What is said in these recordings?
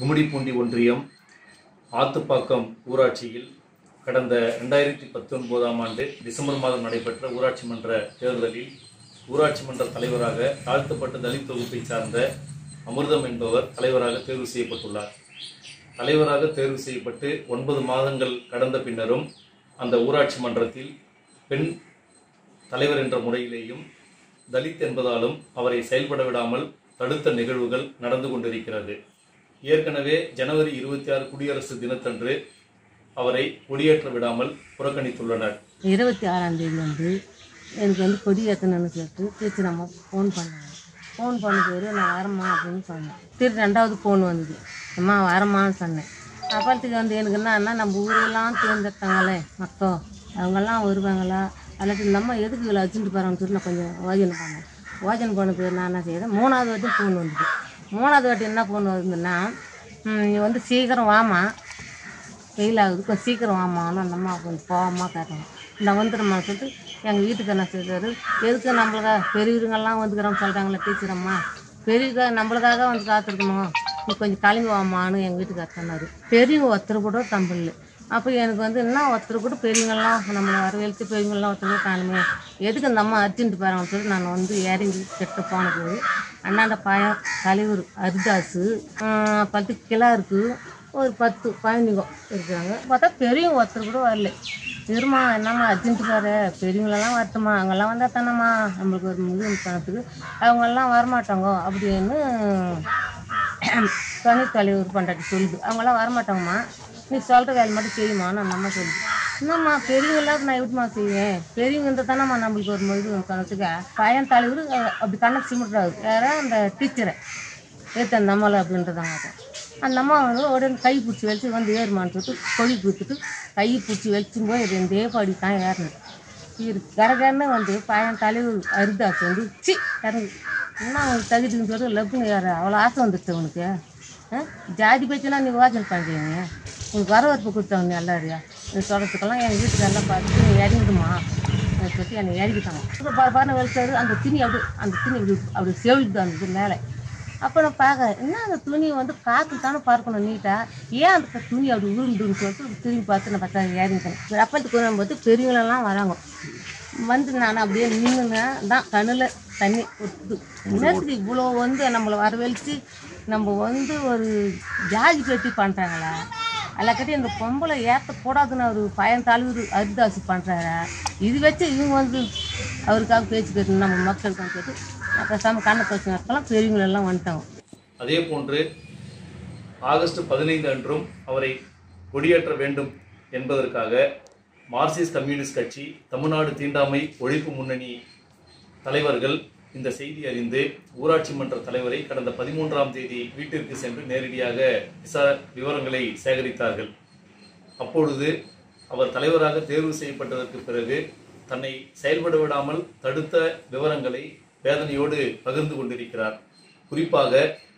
கும்மிடிப்பூண்டி ஒன்றியம் ஆத்துப்பாக்கம் ஊராட்சியில் கடந்த ரெண்டாயிரத்தி பத்தொன்பதாம் ஆண்டு டிசம்பர் மாதம் நடைபெற்ற ஊராட்சி மன்ற தேர்தலில் ஊராட்சி மன்ற தலைவராக தாழ்த்தப்பட்ட தலித் தொகுப்பை சார்ந்த அமிர்தம் என்பவர் தலைவராக தேர்வு செய்யப்பட்டுள்ளார் தலைவராக தேர்வு செய்யப்பட்டு ஒன்பது மாதங்கள் கடந்த பின்னரும் அந்த ஊராட்சி மன்றத்தில் பெண் தலைவர் என்ற முறையிலேயும் தலித் என்பதாலும் அவரை செயல்பட விடாமல் தடுத்த நிகழ்வுகள் நடந்து கொண்டிருக்கிறது ஏற்கனவே ஜனவரி இருபத்தி ஆறு குடியரசு தினத்தன்று அவரை கொடியேற்ற விடாமல் புறக்கணித்துள்ளனர் இருபத்தி ஆறாம் தேதி வந்து எனக்கு வந்து கொடி ஏற்றணும்னு சொல்லிட்டு டீச்சர் அம்மா ஃபோன் பண்ணாங்க ஃபோன் பண்ண பேர் நான் வரேம்மா அப்படின்னு சொன்னேன் திருப்பி ரெண்டாவது ஃபோன் வந்தது அம்மா வரமான்னு சொன்னேன் அப்புறத்துக்கு வந்து எனக்கு என்னன்னா நம்ம ஊரெல்லாம் தேர்ந்தெடுத்தாங்களே மக்கள் அவங்கெல்லாம் வருவாங்களா அல்லாட்டி நம்ம எதுக்கு இதில் வச்சுட்டு போகிறாங்கன்னு சொல்லி நான் கொஞ்சம் யோஜனை பண்ணேன் யோஜனை பண்ண பேர் நான் என்ன செய்தேன் மூணாவது வாட்டி ஃபோன் வந்தது மூணாவது வாட்டி என்ன ஃபோன் வந்ததுன்னா ம், நீ வந்து சீக்கிரம் வாமா வெயில் ஆகுது கொஞ்சம் சீக்கிரம் வாமான்னு அந்த அம்மா கொஞ்சம் போகாமா கேட்டாங்க இந்த வந்துடும்மா சொல்லிட்டு எங்கள் வீட்டுக்கு என்ன செய்தாரு எதுக்கு நம்மளுக்காக பெரியவங்கெல்லாம் வந்துக்கிறோம்னு சொல்கிறாங்களே டீச்சர் அம்மா பெரியவங்க நம்மளுக்காக வந்து காத்திருக்கணும் நீ கொஞ்சம் கிளம்பி வாமான்னு எங்கள் வீட்டுக்காரர் சொன்னார் பெரியவங்க ஒருத்தர் கூட தம்பில் அப்போ எனக்கு வந்து என்ன ஒருத்தர் கூட பெரியவங்கெல்லாம் நம்மளை வரவேற்று பெரியவங்கெல்லாம் ஒருத்தர் கூட காணுமே எதுக்கு அந்த அம்மா அர்ஜென்ட் போகிறாங்கன்னு சொல்லிட்டு நான் வந்து இறங்கி கிட்ட போன போது அண்ணாண்ட பையன் தலைவர் ஹரிதாஸு ஆஹ் பத்து கிலோ இருக்குது ஒரு பத்து பதினஞ்சோ இருக்கிறாங்க பார்த்தா பெரியவங்க ஒருத்தர் கூட வரல இருமா என்னம்மா அர்ஜென்ட் பாரு பெரியவங்களெல்லாம் வரட்டுமா அவங்கெல்லாம் வந்தால் தானம்மா நம்மளுக்கு ஒரு முடிவு பணத்துக்கு அவங்கெல்லாம் வரமாட்டாங்க அப்படின்னு துணைத் தலைவர் பண்டாட்டி சொல்லுது அவங்கெல்லாம் வரமாட்டாங்கம்மா நீ சொல்கிற வேலை மட்டும் செய்யுமான்னு அந்த அம்மா சொல்லுது என்னம்மா பெரியவங்களாம் நான் எப்படிம்மா செய்வேன் பெரியவங்க இருந்தால் தானம்மா நம்மளுக்கு ஒரு முடிவு பணத்துக்கு பையன் தலைவர் அஹ், அப்படி கண்ணை சிமிட்றாரு யாரா அந்த டீச்சரை ஏற்ற அந்த அம்மாவில் அப்படின்றதாங்க அது. அந்த அம்மா வந்து உடனே கை பிடிச்சி வலிச்சு வந்து ஏறுமான்னு சொல்லிட்டு கொடி கொடுத்துட்டு கை பிடிச்சி வலிச்சும் போய் ரெண்டே படி தான் ஏறினது இது கரகரன்னு வந்து பையன் தலைவர் ஹரிதாஸ் வந்து சி இறங்கு என்ன அவனுக்கு தகுதின்னு சொல்லிட்டு லப்புன்னு ஏற அவ்வளோ ஆசை வந்துடுச்சு உனக்கு ஆ? ஜாதி பேச்செல்லாம் நீ வாசல் பண்ணுறீங்க உனக்கு வரவேற்பு கொடுத்தவங்க எல்லாரையா நீ சொல்கிறதுக்கெல்லாம் எங்கள் வீட்டுக்காரெல்லாம் பார்த்துட்டு நீ இறங்கிடுமா சொல்லி என்னை இறக்கிட்டாங்க அப்புறம் பாரு பாருன்னு வெளிச்சாரு அந்த துணி அப்படி அந்த துணி அப்படி அப்படி செவிழுது அந்த இது மேலே அப்போ நான் பார்க்குறேன் என்ன அந்த துணி வந்து காற்று தானே பார்க்கணும் நீட்டாக ஏன் அந்த துணி அப்படி உருண்டுன்னு சொல்லிட்டு திரும்பி பார்த்து நான் பார்த்தா இறங்கிட்டேன் அப்பத்துக்கு வரும்போது பெரியவங்களெல்லாம் வராங்க வந்து நான் அப்படியே நின்றுங்க தான் கண்ணில் தண்ணி கொட்டுது என்னத்துக்கு இவ்வளோ வந்து நம்மளை வரவழைச்சு நம்ம வந்து ஒரு ஜாதி பெட்டி பண்ணுறாங்களா எல்லாக்கட்டி இந்த பொம்பளை ஏற்றக்கூடாதுன்னு அவர் பையன் தலைவர் ஹரிதாஸ் பண்ணுறாரா இது வச்சு இவங்க வந்து அவருக்காக பேச்சு கேட்டு நம்ம மக்களுக்காக கேட்டு நான் பேசாமல் கண்ணை கழிச்சு நடத்தலாம் பெரியவங்களெல்லாம் வந்துட்டாங்க அதே போன்று ஆகஸ்ட் பதினைந்து அன்றும் அவரை கொடியேற்ற வேண்டும் என்பதற்காக மார்க்சிஸ்ட் கம்யூனிஸ்ட் கட்சி தமிழ்நாடு தீண்டாமை ஒழிப்பு முன்னணி தலைவர்கள் இந்த செய்தி அறிந்து ஊராட்சி மன்ற தலைவரை கடந்த பதிமூன்றாம் தேதி வீட்டிற்கு சென்று நேரடியாக விசா விவரங்களை சேகரித்தார்கள் அப்பொழுது அவர் தலைவராக தேர்வு செய்யப்பட்டதற்கு பிறகு தன்னை செயல்பட விடாமல் தடுத்த விவரங்களை வேதனையோடு பகிர்ந்து கொண்டிருக்கிறார் குறிப்பாக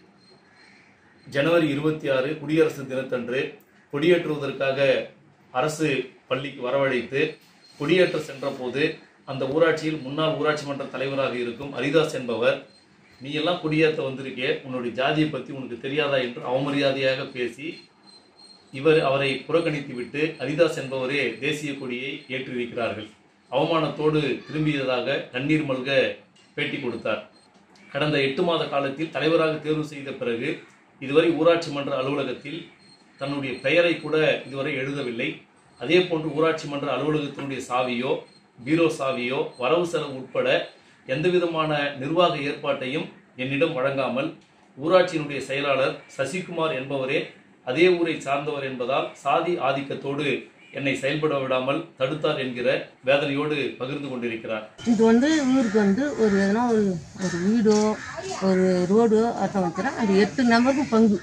ஜனவரி இருபத்தி ஆறு குடியரசு தினத்தன்று கொடியேற்றுவதற்காக அரசு பள்ளிக்கு வரவழைத்து கொடியேற்ற சென்றபோது அந்த ஊராட்சியில் முன்னாள் ஊராட்சி மன்ற தலைவராக இருக்கும் ஹரிதாஸ் என்பவர் நீ எல்லாம் கொடியேற்ற வந்திருக்கே உன்னுடைய ஜாதியை பற்றி உனக்கு தெரியாதா என்று அவமரியாதையாக பேசி இவர் அவரை புறக்கணித்துவிட்டு ஹரிதாஸ் என்பவரே தேசிய கொடியை ஏற்றிருக்கிறார்கள் அவமானத்தோடு திரும்பியதாக கண்ணீர் மல்க பேட்டி கொடுத்தார் கடந்த எட்டு மாத காலத்தில் தலைவராக தேர்வு செய்த பிறகு இதுவரை ஊராட்சி மன்ற அலுவலகத்தில் தன்னுடைய பெயரை கூட இதுவரை எழுதவில்லை அதே போன்று ஊராட்சி மன்ற அலுவலகத்தினுடைய சாவியோ பீரோ சாவியோ வரவு செலவு உட்பட எந்த விதமான நிர்வாக ஏற்பாட்டையும் என்னிடம் வழங்காமல் ஊராட்சியினுடைய செயலாளர் சசிகுமார் என்பவரே அதே ஊரை சார்ந்தவர் என்பதால் சாதி ஆதிக்கத்தோடு என்னை செயல்பட விடாமல் தடுத்தார் என்கிற வேதனையோடு பகிர்ந்து கொண்டிருக்கிறார் இது வந்து ஊருக்கு வந்து ஒரு எதனா ஒரு ஒரு வீடோ ஒரு ரோடோ அர்த்தம் வச்சுன்னா அந்த எட்டு நம்பருக்கும் பங்கு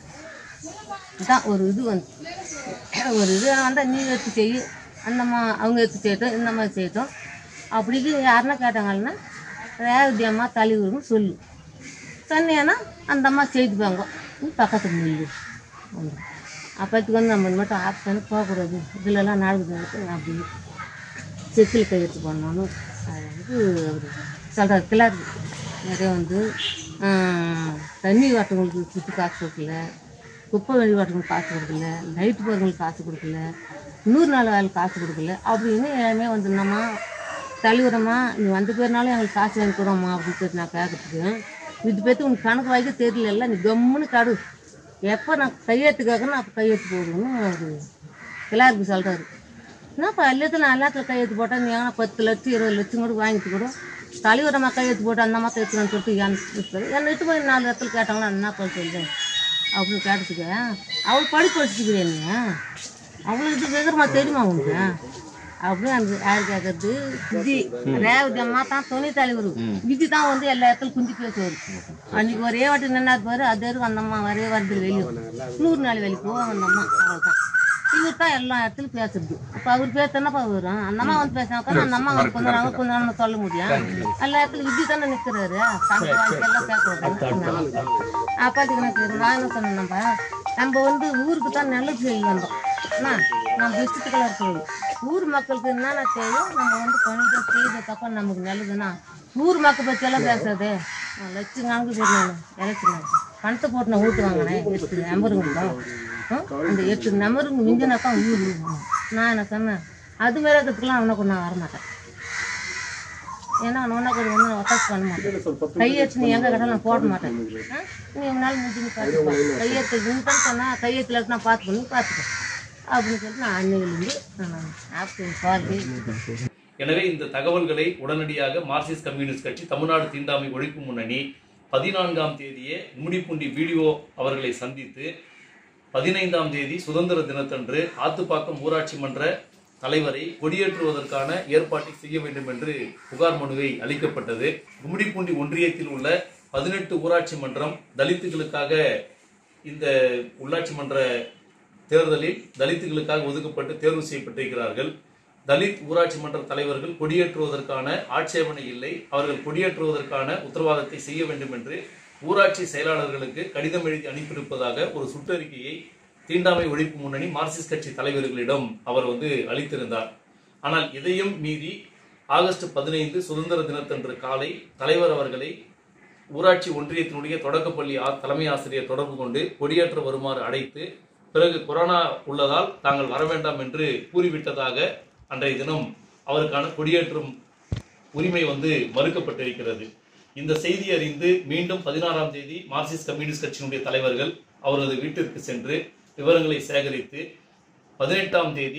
இதுதான் ஒரு இது வந்து ஒரு இது வந்தால் நீ எடுத்து செய் அந்தம்மா அவங்க எடுத்து செய்யட்டும் இந்த மாதிரி செய்யட்டும் அப்படிக்கு யாருன்னா கேட்டாங்கன்னா ரேவதி அம்மா தலைவர்னு சொல்லு சொன்னேன்னா அந்த அம்மா செய்துப்பாங்க நீ பக்கத்துக்கு நில்லு அப்போத்துக்கு வந்து நம்ம மட்டும் ஆஃப் பண்ணி போகக்கூடாது இதுலலாம் நடக்குது அப்படி செக்கில் கையெழுத்து பண்ணணும் அது வந்து அவர் சொல்கிறார் கிளர் நிறைய வந்து ஆஹ், தண்ணி வாட்டவங்களுக்கு சுற்றி காசு கொடுக்கல குப்பை வழிபாட்டுக்கு காசு கொடுக்கல லைட் போகிறவங்களுக்கு காசு கொடுக்கல நூறு நாள் வேலை காசு கொடுக்கல அப்படின்னு எல்லாமே வந்து என்னம்மா தலைவரம்மா நீ வந்த பேர்னாலும் எங்களுக்கு காசு வாங்கி கொடும்மா அப்படின்னு சொல்லி நான் கேட்கறதுக்கு இது பேத்து உனக்கு கணக்கு வாய்க்க தெரியல நீ கம்முன்னு கடு எப்போ நான் கையெழுத்து கேட்கணும் அப்போ கையெழுத்து போடணும்னு ஒரு கிளாருக்கு சொல்கிறாரு என்னப்பா எல்லாத்துல நான் எல்லாத்துல கையெழுத்து போட்டால் நீ ஏன்னா பத்து லட்சம் இருபது லட்சம் கூட வாங்கிட்டு கூட தலைவரம்மா கையெழுத்து போட்டு அந்த மாதிரி எடுத்துன்னு சொல்லிட்டு என் என்ன இட்டு போய் நாலு இடத்துல கேட்டாங்களா என்ன பண்ண சொல்லுவேன் அப்படின்னு கேட்டதுக்கு அவள் படிப்பு வச்சுக்கிறேன் நீ அவளுக்கு இது விவரமா தெரியுமா உனக்கு அப்படின்னு அந்த யார் கேட்கறது விஜி ரேவதி அம்மா தான் துணை தலைவர் விஜி தான் வந்து எல்லா இடத்துலையும் குஞ்சு பேசுவார் அன்னைக்கு ஒரே வாட்டி நின்னா பாரு அதே இருக்கும் அந்த அம்மா ஒரே வாரத்தில் வெளியே நூறு நாள் வேலைக்கு போவாங்க அந்த அம்மா அவ்வளோதான் இவர் தான் எல்லா இடத்துலையும் பேசுறது இப்போ அவர் பேசுறப்ப வரும் அந்த அம்மா வந்து பேசினாக்கா அந்த அம்மா வந்து கொஞ்ச நாள் கொஞ்ச நாள் சொல்ல முடியும் எல்லா இடத்துலையும் விஜய் தானே நிற்கிறாரு கணக்கு வாழ்க்கையெல்லாம் கேட்கறது அப்பாத்துக்கு எனக்கு நான் என்ன சொன்னேன் நம்ம நம்ம வந்து ஊருக்கு தான் நல்லது செய்ய வந்தோம் என்ன நம்ம இஷ்டத்துக்கெல்லாம் இருக்கணும் ஊர் மக்களுக்கு என்னென்ன செய்யும் நம்ம வந்து கொஞ்சம் செய்த தப்ப நமக்கு நல்லதுன்னா ஊர் மக்கள் பற்றி எல்லாம் பேசாதே லட்சம் கணக்கு போடணும் எலெக்ஷன் பணத்தை போட்டு நான் ஊட்டு வாங்கினேன் எட்டு நம்பருங்க அந்த எட்டு நம்பருக்கு மிஞ்சினாக்கா ஊர் ஊர். நான் என்ன சொன்னேன் அது மாதிரி இருக்கிறதுக்குலாம் அவனுக்கு நான் வரமாட்டேன் ஏன்னா அவனை கூட வந்து நான் ஒத்தாசு பண்ண மாட்டேன் கையெழுத்து நீ எங்கே கேட்டாலும் நான் போட மாட்டேன் ஆ? நீ உன்னால் முடிஞ்சு பார்த்துப்பா கையெழுத்து நீ சொன்னால் கையெழுத்துல நான் பார்த்து பண்ணி பார்த்துப்பேன் அப்படின்னு சொல்லிட்டு நான் அன்னையிலேருந்து நான் ஆப்ஷன் பாருங்க எனவே இந்த தகவல்களை உடனடியாக மார்க்சிஸ்ட் கம்யூனிஸ்ட் கட்சி தமிழ்நாடு தீண்டாமை ஒழிப்பு முன்னணி பதினான்காம் தேதியே முடிப்புண்டி வீடியோ அவர்களை சந்தித்து பதினைந்தாம் தேதி சுதந்திர தினத்தன்று ஆத்துப்பாக்கம் ஊராட்சி மன்ற தலைவரை கொடியேற்றுவதற்கான ஏற்பாட்டை செய்ய வேண்டும் என்று புகார் மனுவை அளிக்கப்பட்டது கும்மிடிப்பூண்டி ஒன்றியத்தில் உள்ள பதினெட்டு ஊராட்சி மன்றம் தலித்துகளுக்காக இந்த உள்ளாட்சி மன்ற தேர்தலில் தலித்துகளுக்காக ஒதுக்கப்பட்டு தேர்வு செய்யப்பட்டிருக்கிறார்கள் தலித் ஊராட்சி மன்ற தலைவர்கள் கொடியேற்றுவதற்கான ஆட்சேபனை இல்லை அவர்கள் கொடியேற்றுவதற்கான உத்தரவாதத்தை செய்ய வேண்டும் என்று ஊராட்சி செயலாளர்களுக்கு கடிதம் எழுதி அனுப்பியிருப்பதாக ஒரு சுற்றறிக்கையை தீண்டாமை ஒழிப்பு முன்னணி மார்க்சிஸ்ட் கட்சி தலைவர்களிடம் அவர் வந்து அளித்திருந்தார் ஆனால் இதையும் மீறி ஆகஸ்ட் பதினைந்து சுதந்திர தினத்தன்று காலை தலைவர் அவர்களை ஊராட்சி ஒன்றியத்தினுடைய தொடக்கப்பள்ளி ஆ- தலைமை ஆசிரியர் தொடர்பு கொண்டு கொடியேற்ற வருமாறு அழைத்து பிறகு கொரோனா உள்ளதால் தாங்கள் வர வேண்டாம் என்று கூறிவிட்டதாக அன்றைய தினம் அவருக்கான கொடியேற்றும் உரிமை வந்து மறுக்கப்பட்டிருக்கிறது இந்த செய்தி அறிந்து மீண்டும் பதினாறாம் தேதி மார்க்சிஸ்ட் கம்யூனிஸ்ட் கட்சியினுடைய தலைவர்கள் அவரது வீட்டிற்கு சென்று விவரங்களை சேகரித்து பதினெட்டாம் தேதி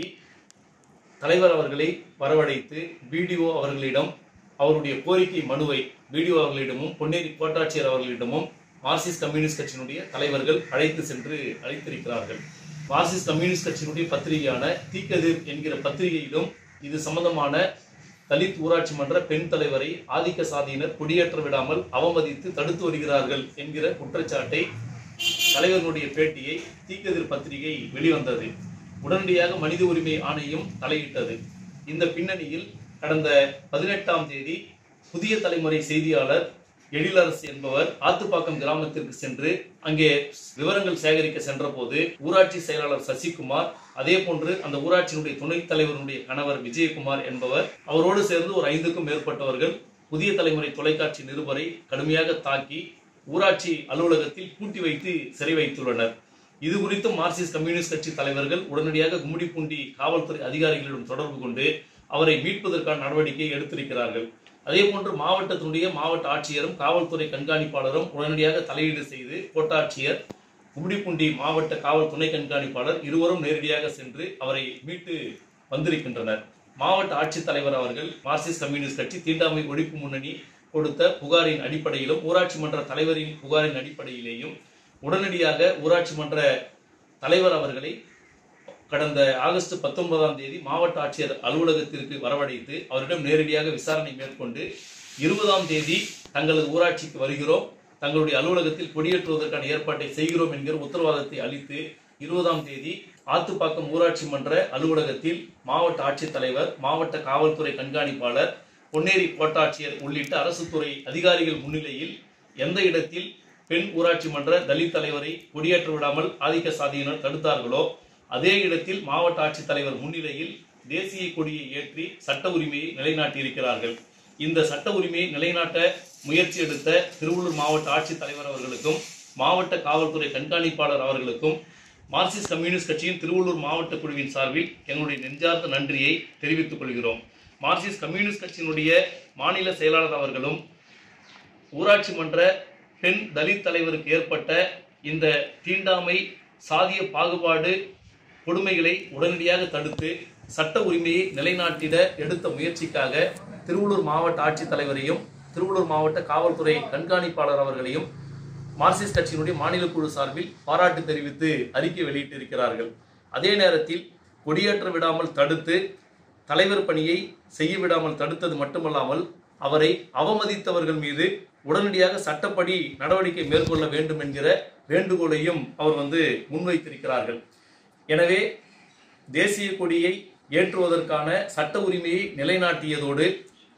தலைவர் அவர்களை வரவழைத்து பிடிஓ அவர்களிடம் அவருடைய கோரிக்கை மனுவை பிடிஓ அவர்களிடமும் பொன்னேரி கோட்டாட்சியர் அவர்களிடமும் மார்க்சிஸ்ட் கம்யூனிஸ்ட் கட்சியினுடைய தலைவர்கள் அழைத்து சென்று அழைத்திருக்கிறார்கள் மார்க்சிஸ்ட் கம்யூனிஸ்ட் கட்சியினுடைய பத்திரிகையான தீக்கதிர் என்கிற பத்திரிகையிலும் இது சம்பந்தமான தலித் ஊராட்சி மன்ற பெண் தலைவரை ஆதிக்க சாதியினர் குடியேற்ற விடாமல் அவமதித்து தடுத்து வருகிறார்கள் என்கிற குற்றச்சாட்டை தலைவர்களுடைய பேட்டியை தீக்கதிர் பத்திரிகை வெளிவந்தது உடனடியாக மனித உரிமை ஆணையம் தலையிட்டது இந்த பின்னணியில் கடந்த பதினெட்டாம் தேதி புதிய தலைமுறை செய்தியாளர் எழிலரசு என்பவர் ஆத்துப்பாக்கம் கிராமத்திற்கு சென்று அங்கே விவரங்கள் சேகரிக்க சென்றபோது ஊராட்சி செயலாளர் சசிகுமார் அதே போன்று அந்த ஊராட்சியினுடைய துணைத் தலைவருடைய கணவர் விஜயகுமார் என்பவர் அவரோடு சேர்ந்து ஒரு ஐந்துக்கும் மேற்பட்டவர்கள் புதிய தலைமுறை தொலைக்காட்சி நிருபரை கடுமையாக தாக்கி ஊராட்சி அலுவலகத்தில் பூட்டி வைத்து சிறை வைத்துள்ளனர் இது குறித்து மார்க்சிஸ்ட் கம்யூனிஸ்ட் கட்சி தலைவர்கள் உடனடியாக கும்மிடிப்பூண்டி காவல்துறை அதிகாரிகளிடம் தொடர்பு கொண்டு அவரை மீட்பதற்கான நடவடிக்கையை எடுத்திருக்கிறார்கள் அதே போன்று மாவட்டத்தினுடைய மாவட்ட ஆட்சியரும் காவல்துறை கண்காணிப்பாளரும் உடனடியாக தலையீடு செய்து கோட்டாட்சியர் கும்மிடிப்பூண்டி மாவட்ட காவல் துணை கண்காணிப்பாளர் இருவரும் நேரடியாக சென்று அவரை மீட்டு வந்திருக்கின்றனர் மாவட்ட ஆட்சித்தலைவர் அவர்கள் மார்க்சிஸ்ட் கம்யூனிஸ்ட் கட்சி தீண்டாமை ஒழிப்பு முன்னணி கொடுத்த புகாரின் அடிப்படையிலும் ஊராட்சி மன்ற தலைவரின் புகாரின் அடிப்படையிலேயும் உடனடியாக ஊராட்சி மன்ற தலைவர் அவர்களை கடந்த ஆகஸ்ட் பத்தொன்பதாம் தேதி மாவட்ட ஆட்சியர் அலுவலகத்திற்கு வரவழைத்து அவரிடம் நேரடியாக விசாரணை மேற்கொண்டு இருபதாம் தேதி தங்களது ஊராட்சிக்கு வருகிறோம் தங்களுடைய அலுவலகத்தில் கொடியேற்றுவதற்கான ஏற்பாட்டை செய்கிறோம் என்கிற உத்தரவாதத்தை அளித்து இருபதாம் தேதி ஆத்துப்பாக்கம் ஊராட்சி மன்ற அலுவலகத்தில் மாவட்ட ஆட்சித்தலைவர் மாவட்ட காவல்துறை கண்காணிப்பாளர் பொன்னேரி கோட்டாட்சியர் உள்ளிட்ட அரசு துறை அதிகாரிகள் முன்னிலையில் எந்த இடத்தில் பெண் ஊராட்சி மன்ற தலித் தலைவரை கொடியேற்ற விடாமல் ஆதிக்க சாதியினர் தடுத்தார்களோ அதே இடத்தில் மாவட்ட ஆட்சித்தலைவர் முன்னிலையில் தேசிய கொடியை ஏற்றி சட்ட உரிமையை நிலைநாட்டியிருக்கிறார்கள் இந்த சட்ட உரிமையை நிலைநாட்ட முயற்சி எடுத்த திருவள்ளூர் மாவட்ட ஆட்சித்தலைவர் அவர்களுக்கும் மாவட்ட காவல்துறை கண்காணிப்பாளர் அவர்களுக்கும் மார்க்சிஸ்ட் கம்யூனிஸ்ட் கட்சியின் திருவள்ளூர் மாவட்ட குழுவின் சார்பில் எங்களுடைய நெஞ்சார்ந்த நன்றியை தெரிவித்துக் கொள்கிறோம் மார்க்சிஸ்ட் கம்யூனிஸ்ட் கட்சியினுடைய மாநில செயலாளர் அவர்களும் ஊராட்சி மன்ற பெண் தலித் தலைவருக்கு ஏற்பட்ட இந்த தீண்டாமை சாதிய பாகுபாடு கொடுமைகளை உடனடியாக தடுத்து சட்ட உரிமையை நிலைநாட்டிட எடுத்த முயற்சிக்காக திருவள்ளூர் மாவட்ட ஆட்சித்தலைவரையும் திருவள்ளூர் மாவட்ட காவல்துறை கண்காணிப்பாளர் அவர்களையும் மார்க்சிஸ்ட் கட்சியினுடைய மாநில குழு சார்பில் பாராட்டு தெரிவித்து அறிக்கை வெளியிட்டிருக்கிறார்கள் அதே நேரத்தில் கொடியேற்ற விடாமல் தடுத்து தலைவர் பணியை செய்ய விடாமல் தடுத்தது மட்டுமல்லாமல் அவரை அவமதித்தவர்கள் மீது உடனடியாக சட்டப்படி நடவடிக்கை மேற்கொள்ள வேண்டும் என்கிற வேண்டுகோளையும் அவர் வந்து முன்வைத்திருக்கிறார்கள் எனவே தேசிய கொடியை ஏற்றுவதற்கான சட்ட உரிமையை நிலைநாட்டியதோடு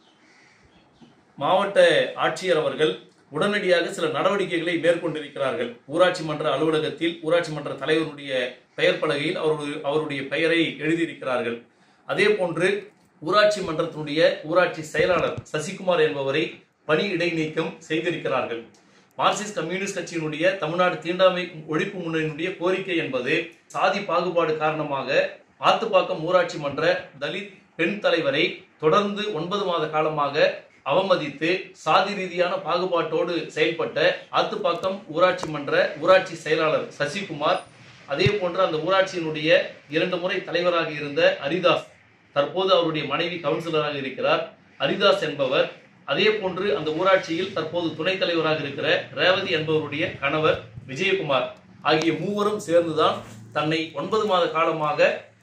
மாவட்ட ஆட்சியர் அவர்கள் உடனடியாக சில நடவடிக்கைகளை மேற்கொண்டிருக்கிறார்கள் ஊராட்சி மன்ற அலுவலகத்தில் ஊராட்சி மன்ற தலைவருடைய பெயர் பலகையில் அவருடைய அவருடைய பெயரை எழுதியிருக்கிறார்கள் அதே போன்று ஊராட்சி மன்றத்தினுடைய ஊராட்சி செயலாளர் சசிகுமார் என்பவரை பணி இடைநீக்கம் செய்திருக்கிறார்கள் மார்க்சிஸ்ட் கம்யூனிஸ்ட் கட்சியினுடைய தமிழ்நாடு தீண்டாமை ஒழிப்பு முன்னணியினுடைய கோரிக்கை என்பது சாதி பாகுபாடு காரணமாக ஆத்துப்பாக்கம் ஊராட்சி மன்ற தலித் பெண் தலைவரை தொடர்ந்து ஒன்பது மாத காலமாக அவமதித்து சாதி ரீதியான பாகுபாட்டோடு செயல்பட்ட ஆத்துப்பாக்கம் ஊராட்சி மன்ற ஊராட்சி செயலாளர் சசிகுமார் அதே போன்று அந்த ஊராட்சியினுடைய இரண்டு முறை தலைவராக இருந்த ஹரிதாஸ் தற்போது அவருடைய மனைவி கவுன்சிலராக இருக்கிறார் ஹரிதாஸ் என்பவர் அதே போன்று அந்த ஊராட்சியில் தற்போது துணைத் தலைவராக இருக்கிற ரேவதி என்பவருடைய கணவர் விஜயகுமார் ஆகிய மூவரும் சேர்ந்துதான் தன்னை ஒன்பது மாத காலமாக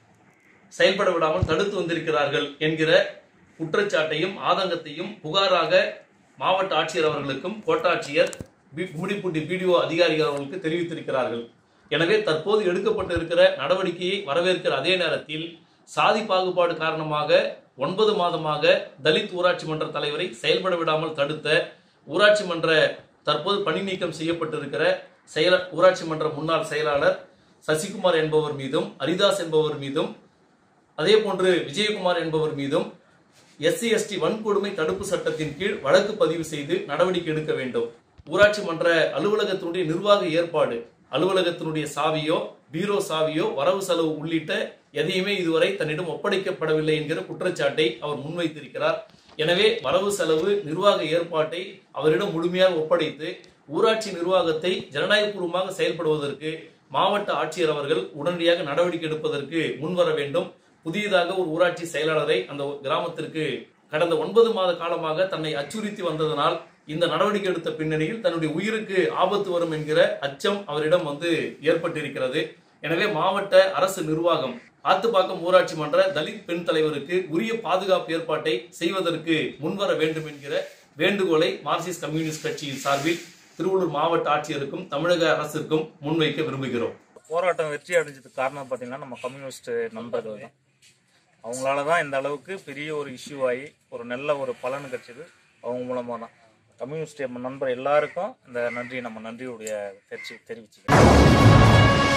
செயல்பட விடாமல் தடுத்து வந்திருக்கிறார்கள் என்கிற குற்றச்சாட்டையும் ஆதங்கத்தையும் புகாராக மாவட்ட ஆட்சியர் அவர்களுக்கும் கோட்டாட்சியர் பி- கும்மிடிப்பூண்டி பிடிஓ அதிகாரிகள் அவர்களுக்கு தெரிவித்திருக்கிறார்கள் எனவே தற்போது எடுக்கப்பட்டிருக்கிற நடவடிக்கையை வரவேற்கிற அதே நேரத்தில் சாதி பாகுபாடு காரணமாக ஒன்பது மாதமாக தலித் ஊராட்சி மன்ற தலைவரை செயல்பட விடாமல் தடுத்த ஊராட்சி மன்ற தற்போது பணி நீக்கம் செய்யப்பட்டிருக்கிற செயல ஊராட்சி மன்ற முன்னாள் செயலாளர் சசிகுமார் என்பவர் மீதும் ஹரிதாஸ் என்பவர் மீதும் அதே போன்று விஜயகுமார் என்பவர் மீதும் எஸ்சி எஸ்டி வன்கொடுமை தடுப்பு சட்டத்தின் கீழ் வழக்கு பதிவு செய்து நடவடிக்கை எடுக்க வேண்டும் ஊராட்சி மன்ற அலுவலகத்தினுடைய நிர்வாக ஏற்பாடு அலுவலகத்தினுடைய சாவியோ பீரோ சாவியோ வரவு செலவு உள்ளிட்ட எதையுமே இதுவரை தன்னிடம் ஒப்படைக்கப்படவில்லை என்கிற குற்றச்சாட்டை அவர் முன்வைத்திருக்கிறார் எனவே வரவு செலவு நிர்வாக ஏற்பாட்டை அவரிடம் முழுமையாக ஒப்படைத்து ஊராட்சி நிர்வாகத்தை ஜனநாயகபூர்வமாக செயல்படுவதற்கு மாவட்ட ஆட்சியர் அவர்கள் உடனடியாக நடவடிக்கை எடுப்பதற்கு முன்வர வேண்டும் புதியதாக ஒரு ஊராட்சி செயலாளரை அந்த கிராமத்திற்கு கடந்த ஒன்பது மாத காலமாக தன்னை அச்சுறுத்தி வந்ததனால் இந்த நடவடிக்கை எடுத்த பின்னணியில் தன்னுடைய உயிருக்கு ஆபத்து வரும் என்கிற அச்சம் அவரிடம் வந்து ஏற்பட்டிருக்கிறது எனவே மாவட்ட அரசு நிர்வாகம் ஆத்துப்பாக்கம் ஊராட்சி மன்ற தலித் பெண் தலைவருக்கு உரிய பாதுகாப்பு ஏற்பாட்டை செய்வதற்கு முன்வர வேண்டும் என்கிற வேண்டுகோளை மார்க்சிஸ்ட் கம்யூனிஸ்ட் கட்சியின் சார்பில் திருவள்ளூர் மாவட்ட ஆட்சியருக்கும் தமிழக அரசிற்கும் முன்வைக்க விரும்புகிறோம் போராட்டம் வெற்றி அடைஞ்சதுக்கு காரணம் பார்த்தீங்கன்னா நம்ம கம்யூனிஸ்ட் நண்பர்கள் தான் அவங்களால தான் இந்த அளவுக்கு பெரிய ஒரு இஷ்யூ ஆகி ஒரு நல்ல ஒரு பலன் கிடைச்சது அவங்க மூலமாக தான் கம்யூனிஸ்ட் நண்பர் எல்லாருக்கும் இந்த நன்றி நம்ம நன்றியுடைய தெரிச்சு தெரிவிச்சுக்கிறோம்